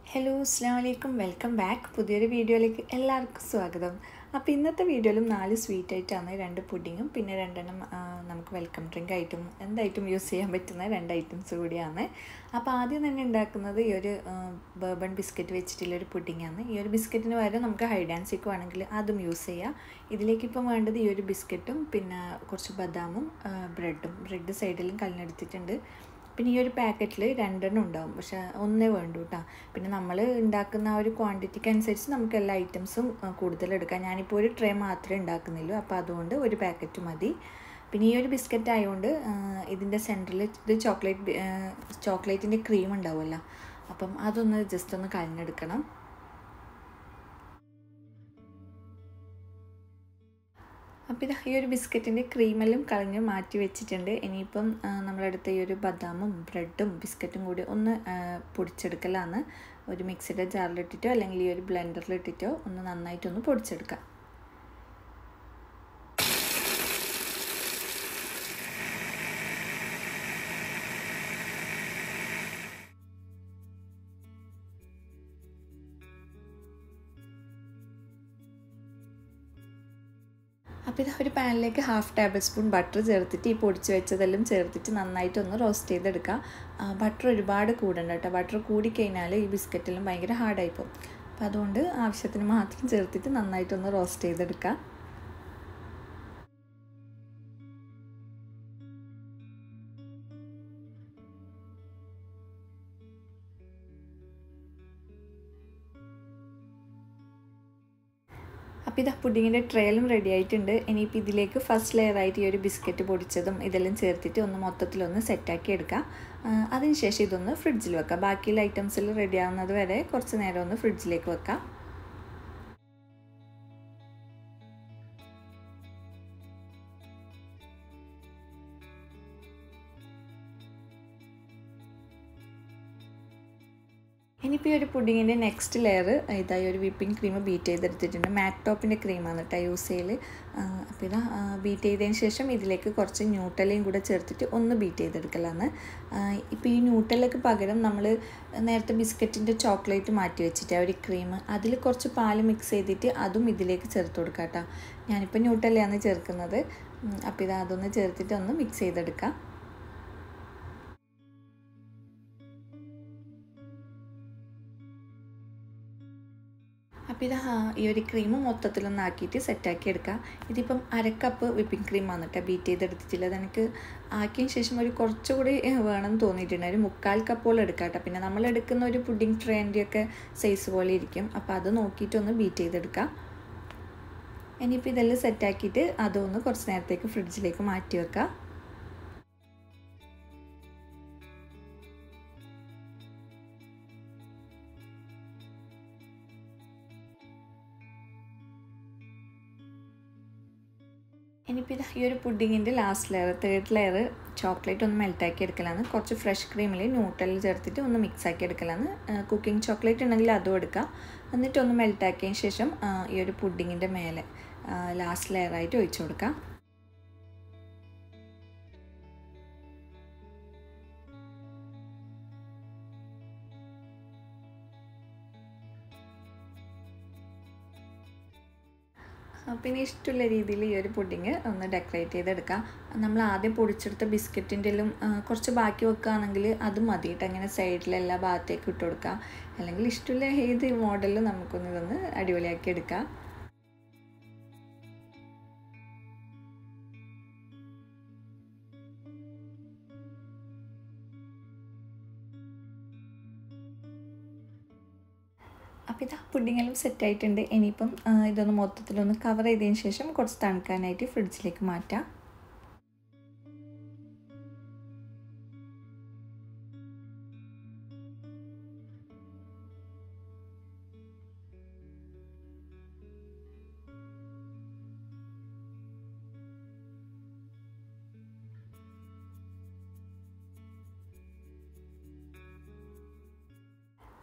hello അസ്സാം വലൈക്കും welcome back പുതിയൊരു വീഡിയോയിലേക്ക് എല്ലാവർക്കും സ്വാഗതം അപ്പോൾ ഇന്നത്തെ വീഡിയോയിലും നാല് സ്വീറ്റ് ആയിട്ടാണ് രണ്ട് പുഡിങ്ങും പിന്നെ രണ്ടെണ്ണം ആ, നമുക്ക് വെൽക്കം ഡ്രിങ്ക് ആയിട്ടും എന്തായിട്ടും യൂസ് ചെയ്യാൻ പറ്റുന്ന രണ്ട് ഐറ്റംസ് കൂടിയാണ് അപ്പോൾ ആദ്യം തന്നെ ഉണ്ടാക്കുന്നത് ഈ ഒരു ബേബൺ ബിസ്ക്കറ്റ് വെച്ചിട്ടുള്ള ഒരു പുഡിങ്ങാണ് ഈ ഒരു ബിസ്ക്കറ്റിന് പകരം നമുക്ക് ഹൈഡ് ആൻഡ് സിക്ക് വേണമെങ്കിൽ അതും യൂസ് ചെയ്യാം ഇതിലേക്ക് ഇപ്പം വേണ്ടത് ഈ ഒരു ബിസ്ക്കറ്റും പിന്നെ കുറച്ച് ബദാമും ബ്രെഡും ബ്രെഡ് സൈഡിലും കലിനെടുത്തിട്ടുണ്ട് പിന്നെ ഈ ഒരു പാക്കറ്റിൽ രണ്ടെണ്ണം ഉണ്ടാവും പക്ഷെ ഒന്നേ വേണ്ടൂ കേട്ടോ പിന്നെ നമ്മൾ ഉണ്ടാക്കുന്ന ആ ഒരു ക്വാണ്ടിറ്റിക്ക് അനുസരിച്ച് നമുക്ക് എല്ലാ ഐറ്റംസും കൂടുതൽ എടുക്കാം ഞാനിപ്പോൾ ഒരു ട്രേ മാത്രമേ ഉണ്ടാക്കുന്നുള്ളൂ അപ്പോൾ അതുകൊണ്ട് ഒരു പാക്കറ്റ് മതി പിന്നെ ഈ ഒരു ബിസ്ക്കറ്റ് ആയതുകൊണ്ട് ഇതിൻ്റെ സെൻറ്ററിൽ ഇത് ചോക്ലേറ്റ് ചോക്ലേറ്റിൻ്റെ ക്രീം ഉണ്ടാവുമല്ലോ അപ്പം അതൊന്ന് ജസ്റ്റ് ഒന്ന് കലഞ്ഞെടുക്കണം അപ്പോൾ ഇത് ഈ ഒരു ബിസ്ക്കറ്റിൻ്റെ ക്രീമെല്ലാം കളഞ്ഞ് മാറ്റി വെച്ചിട്ടുണ്ട് ഇനിയിപ്പം നമ്മളെടുത്ത ഈ ഒരു ബദാമും ബ്രെഡും ബിസ്ക്കറ്റും കൂടി ഒന്ന് പൊടിച്ചെടുക്കലാണ് ഒരു മിക്സിയുടെ ജാറിലിട്ടിട്ടോ അല്ലെങ്കിൽ ഈ ഒരു ബ്ലെൻഡറിലിട്ടിട്ടോ ഒന്ന് നന്നായിട്ടൊന്ന് പൊടിച്ചെടുക്കാം അപ്പോൾ ഇത് ഒരു പാനിലേക്ക് ഹാഫ് ടേബിൾ സ്പൂൺ ബട്ടർ ചേർത്തിട്ട് ഈ പൊടിച്ച് വെച്ചതെല്ലാം ചേർത്തിട്ട് നന്നായിട്ടൊന്ന് റോസ്റ്റ് ചെയ്തെടുക്കുക ബട്ടർ ഒരുപാട് കൂടണ്ട കേട്ടോ ബട്ടർ കൂടിക്കഴിഞ്ഞാൽ ഈ ബിസ്ക്കറ്റെല്ലാം ഭയങ്കര ഹാർഡായി പോകും അപ്പോൾ അതുകൊണ്ട് ആവശ്യത്തിന് മാത്രം ചേർത്തിട്ട് നന്നായിട്ടൊന്ന് റോസ്റ്റ് ചെയ്തെടുക്കുക അപ്പോൾ ഇത് പുഡിങ്ങിൻ്റെ ട്രയലും റെഡി ആയിട്ടുണ്ട് ഇനിയിപ്പോൾ ഇതിലേക്ക് ഫസ്റ്റ് ലെയർ ആയിട്ട് ഈ ഒരു ബിസ്ക്കറ്റ് പൊടിച്ചതും ഇതെല്ലാം ചേർത്തിട്ട് ഒന്ന് മൊത്തത്തിലൊന്ന് സെറ്റാക്കി എടുക്കാം അതിനുശേഷം ഇതൊന്ന് ഫ്രിഡ്ജിൽ വെക്കാം ബാക്കിയുള്ള ഐറ്റംസിൽ റെഡി ആവുന്നത് വരെ കുറച്ച് നേരം ഒന്ന് ഫ്രിഡ്ജിലേക്ക് വെക്കാം ഇനിയിപ്പോൾ ഈ ഒരു പുഡിങ്ങിൻ്റെ നെക്സ്റ്റ് ലെയർ ഇതായി ഒരു വിപ്പിംഗ് ക്രീം ബീറ്റ് ചെയ്തെടുത്തിട്ടുണ്ട് മാറ്റ് ടോപ്പിൻ്റെ ക്രീമാണ് കേട്ടോ യൂസ് ചെയ്യൽ അപ്പോൾ ഇതാ ബീറ്റ് ചെയ്തതിന് ശേഷം ഇതിലേക്ക് കുറച്ച് ന്യൂട്ടലയും കൂടെ ചേർത്തിട്ട് ഒന്ന് ബീറ്റ് ചെയ്തെടുക്കലാണ് ഇപ്പോൾ ഈ ന്യൂട്ടലക്ക് പകരം നമ്മൾ നേരത്തെ ബിസ്ക്കറ്റിൻ്റെ ചോക്ലേറ്റ് മാറ്റി വെച്ചിട്ട് ആ ഒരു ക്രീം അതിൽ കുറച്ച് പാൽ മിക്സ് ചെയ്തിട്ട് അതും ഇതിലേക്ക് ചേർത്ത് കൊടുക്കാം കേട്ടോ ഞാനിപ്പോൾ ന്യൂട്ടലയാണ് ചേർക്കുന്നത് അപ്പോൾ ഇത് അതൊന്ന് ചേർത്തിട്ട് ഒന്ന് മിക്സ് ചെയ്തെടുക്കാം അപ്പോൾ ഇത് ഈ ഒരു ക്രീം മൊത്തത്തിലൊന്ന് ആക്കിയിട്ട് സെറ്റാക്കി എടുക്കാം ഇതിപ്പം അരക്കപ്പ് വിപ്പിംഗ് ക്രീമാണ് കേട്ടോ ബീറ്റ് ചെയ്തെടുത്തിട്ടില്ല അതെനിക്ക് ആക്കിയതിന് ശേഷം ഒരു കുറച്ചുകൂടി വേണമെന്ന് തോന്നിയിട്ടുണ്ട് ഒരു മുക്കാൽ കപ്പോളം എടുക്കാം കേട്ടോ പിന്നെ നമ്മൾ എടുക്കുന്ന ഒരു പുഡിംഗ് ട്രേൻ്റെയൊക്കെ സൈസ് പോലെ ഇരിക്കും അപ്പോൾ അത് നോക്കിയിട്ടൊന്ന് ബീറ്റ് ചെയ്തെടുക്കാം ഇനിയിപ്പോൾ ഇതെല്ലാം സെറ്റാക്കിയിട്ട് അതൊന്ന് കുറച്ച് നേരത്തേക്ക് ഫ്രിഡ്ജിലേക്ക് മാറ്റി വെക്കാം ഇനിയിപ്പോൾ ഇത് ഈ ഒരു പുഡിങ്ങിൻ്റെ last layer third layer chocolate ഒന്ന് മെൽറ്റാക്കി എടുക്കലാണ് കുറച്ച് ഫ്രഷ് ക്രീമിൽ ന്യൂട്ടലിൽ ചേർത്തിട്ട് ഒന്ന് മിക്സ് ആക്കി എടുക്കലാണ് കുക്കിംഗ് ചോക്ലേറ്റ് ഉണ്ടെങ്കിൽ അതും എടുക്കാം എന്നിട്ട് ഒന്ന് മെൽറ്റാക്കിയതിന് ശേഷം ഈ ഒരു പുഡിങ്ങിൻ്റെ മേലെ ലാസ്റ്റ് ലെയറായിട്ട് ഒഴിച്ചു കൊടുക്കാം പിന്നെ ഇഷ്ടമുള്ള രീതിയിൽ ഈ ഒരു പുഡിങ് ഒന്ന് ഡെക്കറേറ്റ് ചെയ്തെടുക്കാം നമ്മൾ ആദ്യം പൊടിച്ചെടുത്ത ബിസ്ക്കറ്റിൻ്റെലും കുറച്ച് ബാക്കി വെക്കുകയാണെങ്കിൽ അത് മതി കേട്ടോ അങ്ങനെ സൈഡിൽ എല്ലാ ഭാഗത്തേക്ക് ഇട്ട് കൊടുക്കാം അല്ലെങ്കിൽ ഇഷ്ടമുള്ള ഏത് മോഡലും നമുക്കൊന്ന് ഇതൊന്ന് അടിപൊളിയാക്കി എടുക്കാം അപ്പോൾ ഇത് പുഡിങ്ങെല്ലാം സെറ്റായിട്ടുണ്ട് ഇനിയിപ്പം ഇതൊന്ന് മൊത്തത്തിലൊന്ന് കവർ ചെയ്തതിന് ശേഷം കുറച്ച് തണുക്കാനായിട്ട് ഫ്രിഡ്ജിലേക്ക് മാറ്റാം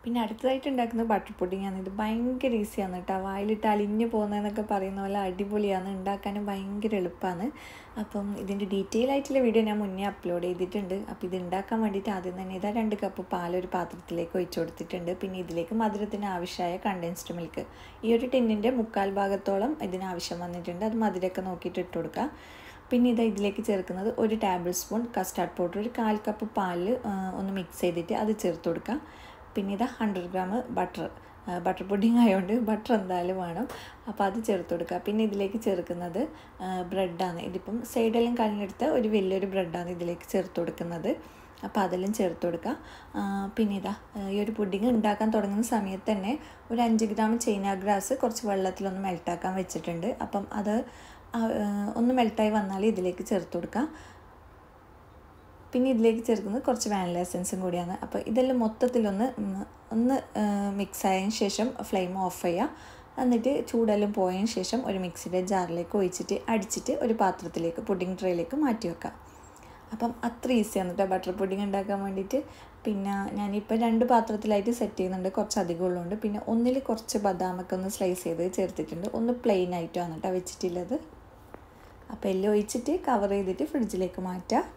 പിന്നെ അടുത്തതായിട്ട് ഉണ്ടാക്കുന്നത് ബട്ടർ പുഡിങ്ങാണ് ഇത് ഭയങ്കര ഈസിയാണ് കേട്ടോ വായിലിട്ട് അലിഞ്ഞു പോകുന്നതെന്നൊക്കെ പറയുന്ന പോലെ അടിപൊളിയാണ് ഉണ്ടാക്കാനും ഭയങ്കര എളുപ്പമാണ് അപ്പം ഇതിൻ്റെ ഡീറ്റെയിൽ ആയിട്ടുള്ള വീഡിയോ ഞാൻ മുന്നേ അപ്ലോഡ് ചെയ്തിട്ടുണ്ട് അപ്പോൾ ഇത് ഉണ്ടാക്കാൻ വേണ്ടിയിട്ട് ആദ്യം തന്നെ ഇതാ രണ്ട് കപ്പ് പാൽ ഒരു പാത്രത്തിലേക്ക് ഒഴിച്ചു കൊടുത്തിട്ടുണ്ട് പിന്നെ ഇതിലേക്ക് മധുരത്തിന് ആവശ്യമായ കണ്ടൻസ്ഡ് മിൽക്ക് ഈ ഒരു ടിന്നിൻ്റെ മുക്കാൽ ഭാഗത്തോളം ഇതിന് ആവശ്യം വന്നിട്ടുണ്ട് അത് മധുരമൊക്കെ നോക്കിയിട്ട് ഇട്ട് കൊടുക്കുക പിന്നെ ഇത് ഇതിലേക്ക് ചേർക്കുന്നത് ഒരു ടേബിൾ സ്പൂൺ കസ്റ്റാർഡ് പൗഡർ ഒരു കാൽ കപ്പ് പാലിൽ ഒന്ന് മിക്സ് ചെയ്തിട്ട് അത് ചേർത്ത് കൊടുക്കുക പിന്നെ ഇത് hundred gram butter butter pudding ആയതുകൊണ്ട് ബട്ടർ എന്തായാലും വേണം അപ്പോൾ അത് ചേർത്ത് കൊടുക്കുക പിന്നെ ഇതിലേക്ക് ചേർക്കുന്നത് ബ്രെഡാണ് ഇതിപ്പം സൈഡെല്ലാം കളഞ്ഞെടുത്ത ഒരു വലിയൊരു ബ്രെഡാണ് ഇതിലേക്ക് ചേർത്ത് കൊടുക്കുന്നത് അപ്പോൾ അതെല്ലാം ചേർത്ത് കൊടുക്കുക പിന്നെ ഇതാ ഈ ഒരു പുഡിങ് ഉണ്ടാക്കാൻ തുടങ്ങുന്ന സമയത്ത് തന്നെ ഒരു അഞ്ച് ഗ്രാം ചൈന ഗ്രാസ് കുറച്ച് വെള്ളത്തിലൊന്ന് മെൽട്ടാക്കാൻ വെച്ചിട്ടുണ്ട് അപ്പം അത് ഒന്ന് മെൽട്ടായി വന്നാൽ ഇതിലേക്ക് ചേർത്ത് കൊടുക്കുക പിന്നെ ഇതിലേക്ക് ചേർക്കുന്നത് കുറച്ച് വാനില എസൻസും കൂടിയാണ് അപ്പോൾ ഇതെല്ലാം മൊത്തത്തിലൊന്ന് ഒന്ന് മിക്സ് ആയതിന് ശേഷം ഫ്ലെയിം ഓഫ് ചെയ്യുക എന്നിട്ട് ചൂടെല്ലാം പോയതിന് ശേഷം ഒരു മിക്സിയുടെ ജാറിലേക്ക് ഒഴിച്ചിട്ട് അടിച്ചിട്ട് ഒരു പാത്രത്തിലേക്ക് പുഡിംഗ് ട്രേയിലേക്ക് മാറ്റി വെക്കാം അപ്പം അത്ര ഈസിയാണ് കേട്ടോ ബട്ടർ പുഡിംഗ് ഉണ്ടാക്കാൻ വേണ്ടിയിട്ട് പിന്നെ ഞാനിപ്പോൾ രണ്ട് പാത്രത്തിലായിട്ട് സെറ്റ് ചെയ്യുന്നുണ്ട് കുറച്ച് അധികം ഉള്ളതുകൊണ്ട് പിന്നെ ഒന്നിൽ കുറച്ച് ബദാമൊക്കെ ഒന്ന് സ്ലൈസ് ചെയ്ത് ചേർത്തിട്ടുണ്ട് ഒന്ന് പ്ലെയിൻ ആയിട്ടാണ് കേട്ടോ വെച്ചിട്ടുള്ളത് അപ്പോൾ എല്ലാം ഒഴിച്ചിട്ട് കവർ ചെയ്തിട്ട് ഫ്രിഡ്ജിലേക്ക് മാറ്റാം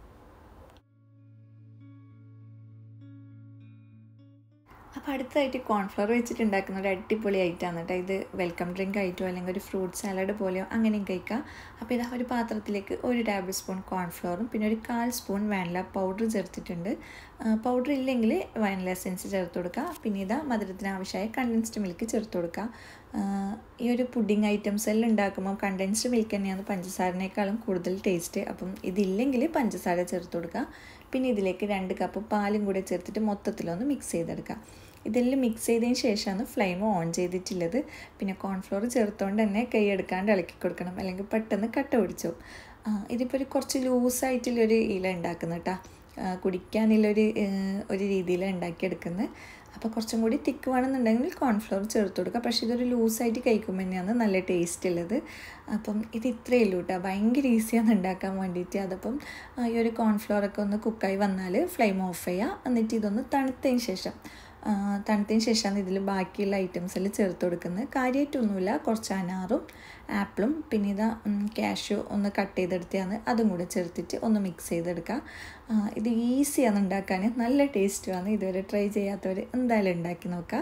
അപ്പോൾ അടുത്തതായിട്ട് കോൺഫ്ലവർ വെച്ചിട്ട് ഉണ്ടാക്കുന്ന ഒരു അടിപൊളി ഐറ്റമാണ് കേട്ടോ ഇത് വെൽക്കം ഡ്രിങ്ക് ആയിട്ടോ അല്ലെങ്കിൽ ഒരു ഫ്രൂട്ട് സാലഡ് പോലെയോ അങ്ങനെയും കഴിക്കാം അപ്പോൾ ഇതാ ഒരു പാത്രത്തിലേക്ക് ഒരു ടേബിൾ സ്പൂൺ കോൺഫ്ലവറും പിന്നെ ഒരു കാൽ സ്പൂൺ വാനില പൗഡർ ചേർത്തിട്ടുണ്ട് പൗഡർ ഇല്ലെങ്കിൽ വാനില എസൻസ് ചേർത്ത് കൊടുക്കുക പിന്നെ ഇതാ മധുരത്തിന് ആവശ്യമായ കണ്ടൻസ്ഡ് മിൽക്ക് ചേർത്ത് കൊടുക്കുക ഈ ഒരു പുഡിംഗ് ഐറ്റംസ് എല്ലാം ഉണ്ടാക്കുമ്പോൾ കണ്ടൻസ്ഡ് മിൽക്ക് തന്നെയാണ് പഞ്ചസാരനേക്കാളും കൂടുതൽ ടേസ്റ്റ് അപ്പം ഇതില്ലെങ്കിൽ പഞ്ചസാര ചേർത്ത് കൊടുക്കുക പിന്നെ ഇതിലേക്ക് രണ്ട് കപ്പ് പാലും കൂടെ ചേർത്തിട്ട് മൊത്തത്തിലൊന്ന് മിക്സ് ചെയ്തെടുക്കുക ഇതെല്ലാം മിക്സ് ചെയ്തതിന് ശേഷമാണ് ഫ്ലെയിം ഓൺ ചെയ്തിട്ടുള്ളത് പിന്നെ കോൺഫ്ലോർ ചേർത്തുകൊണ്ട് തന്നെ കൈ എടുക്കാണ്ട് ഇളക്കി കൊടുക്കണം അല്ലെങ്കിൽ പെട്ടെന്ന് കട്ട പിടിച്ചു ഇതിപ്പോൾ ഒരു കുറച്ച് ലൂസായിട്ടുള്ളൊരു ഇല ഉണ്ടാക്കുന്നു കേട്ടോ കുടിക്കാനുള്ളൊരു ഒരു രീതിയിലാണ് ഉണ്ടാക്കിയെടുക്കുന്നത് അപ്പോൾ കുറച്ചും കൂടി തിക്ക് വേണമെന്നുണ്ടെങ്കിൽ കോൺഫ്ലവർ ചേർത്ത് കൊടുക്കുക പക്ഷേ ഇതൊരു ലൂസായിട്ട് കഴിക്കുമ്പോൾ തന്നെയാണ് നല്ല ടേസ്റ്റ് ഉള്ളത് അപ്പം ഇത് ഇത്രയേ ഉള്ളൂ കേട്ടോ ഭയങ്കര ഈസിയാണ് ഉണ്ടാക്കാൻ വേണ്ടിയിട്ട് അതപ്പം ഈ ഒരു കോൺഫ്ലവറൊക്കെ ഒന്ന് കുക്കായി വന്നാൽ ഫ്ലെയിം ഓഫ് ചെയ്യുക എന്നിട്ട് ഇതൊന്ന് തണുത്തതിന് ശേഷം തണുത്തതിന് ശേഷമാണ് ഇതിൽ ബാക്കിയുള്ള ഐറ്റംസിൽ ചേർത്ത് കൊടുക്കുന്നത് കാര്യമായിട്ടൊന്നുമില്ല കുറച്ച് അനാറും ആപ്പിളും പിന്നെ ഇതാ ക്യാഷ്യൂ ഒന്ന് കട്ട് ചെയ്തെടുത്തതാണ് അതും കൂടെ ചേർത്തിട്ട് ഒന്ന് മിക്സ് ചെയ്തെടുക്കുക ഇത് ഈസിയാണ് ഉണ്ടാക്കാൻ നല്ല ടേസ്റ്റുമാണ് ഇതുവരെ ട്രൈ ചെയ്യാത്തവർ എന്തായാലും ഉണ്ടാക്കി നോക്കുക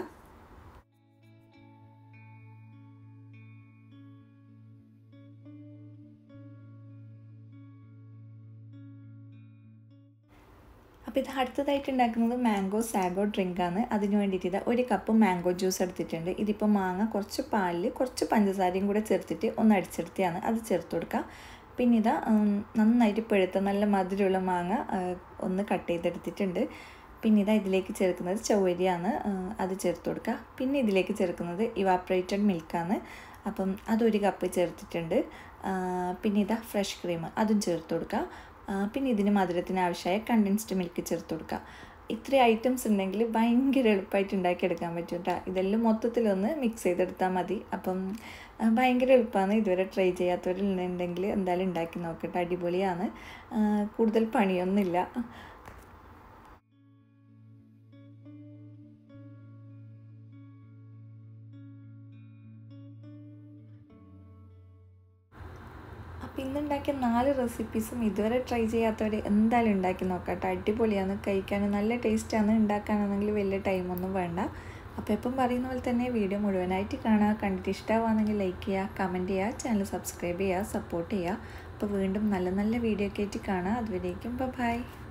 അപ്പോൾ ഇത് അടുത്തതായിട്ട് ഉണ്ടാക്കുന്നത് മാംഗോ സാഗോ ഡ്രിങ്കാണ് അതിന് വേണ്ടിയിട്ട് ഇത് ഒരു കപ്പ് മാംഗോ ജ്യൂസ് എടുത്തിട്ടുണ്ട് ഇതിപ്പോൾ മാങ്ങ കുറച്ച് പാലിൽ കുറച്ച് പഞ്ചസാരയും കൂടെ ചേർത്തിട്ട് ഒന്ന് അടിച്ചെടുത്തിയാണ് അത് ചേർത്ത് കൊടുക്കുക പിന്നെ ഇതാ നന്നായിട്ട് പഴുത്ത നല്ല മധുരമുള്ള മാങ്ങ ഒന്ന് കട്ട് ചെയ്തെടുത്തിട്ടുണ്ട് പിന്നെ ഇതാ ഇതിലേക്ക് ചേർക്കുന്നത് ചൗവരിയാണ് അത് ചേർത്ത് കൊടുക്കുക പിന്നെ ഇതിലേക്ക് ചേർക്കുന്നത് ഇവാപ്രേറ്റഡ് മിൽക്കാണ് അപ്പം അതൊരു കപ്പ് ചേർത്തിട്ടുണ്ട് പിന്നെ ഇതാ ഫ്രഷ് ക്രീം അതും ചേർത്ത് കൊടുക്കുക പിന്നെ ഇതിന് മധുരത്തിന് ആവശ്യമായ കണ്ടൻസ്ഡ് മിൽക്ക് ചേർത്ത് കൊടുക്കുക ഇത്രയും ഐറ്റംസ് ഉണ്ടെങ്കിൽ ഭയങ്കര എളുപ്പമായിട്ട് ഉണ്ടാക്കിയെടുക്കാൻ പറ്റും കേട്ടോ ഇതെല്ലാം മൊത്തത്തിലൊന്ന് മിക്സ് ചെയ്തെടുത്താൽ മതി അപ്പം ഭയങ്കര എളുപ്പമാണ് ഇതുവരെ ട്രൈ ചെയ്യാത്തവരുണ്ടെങ്കിൽ എന്തായാലും ഉണ്ടാക്കി നോക്കട്ടെ അടിപൊളിയാണ് കൂടുതൽ പണിയൊന്നുമില്ല അപ്പോൾ ഇന്നുണ്ടാക്കിയ നാല് റെസിപ്പീസും ഇതുവരെ ട്രൈ ചെയ്യാത്തവർ എന്തായാലും ഉണ്ടാക്കി നോക്കട്ടെ അടിപൊളിയാണ് കഴിക്കാൻ നല്ല ടേസ്റ്റാണ് ഉണ്ടാക്കാനാണെങ്കിൽ വലിയ ടൈമൊന്നും വേണ്ട അപ്പോൾ എപ്പം പറയുന്ന പോലെ തന്നെ വീഡിയോ മുഴുവനായിട്ട് കാണുക കണ്ടിട്ട് ഇഷ്ടമാണെങ്കിൽ ലൈക്ക് ചെയ്യുക കമൻറ്റ് ചെയ്യുക ചാനൽ സബ്സ്ക്രൈബ് ചെയ്യുക സപ്പോർട്ട് ചെയ്യുക അപ്പോൾ വീണ്ടും നല്ല നല്ല വീഡിയോ ഒക്കെ ആയിട്ട് കാണാം അതുവരേക്കും ബൈ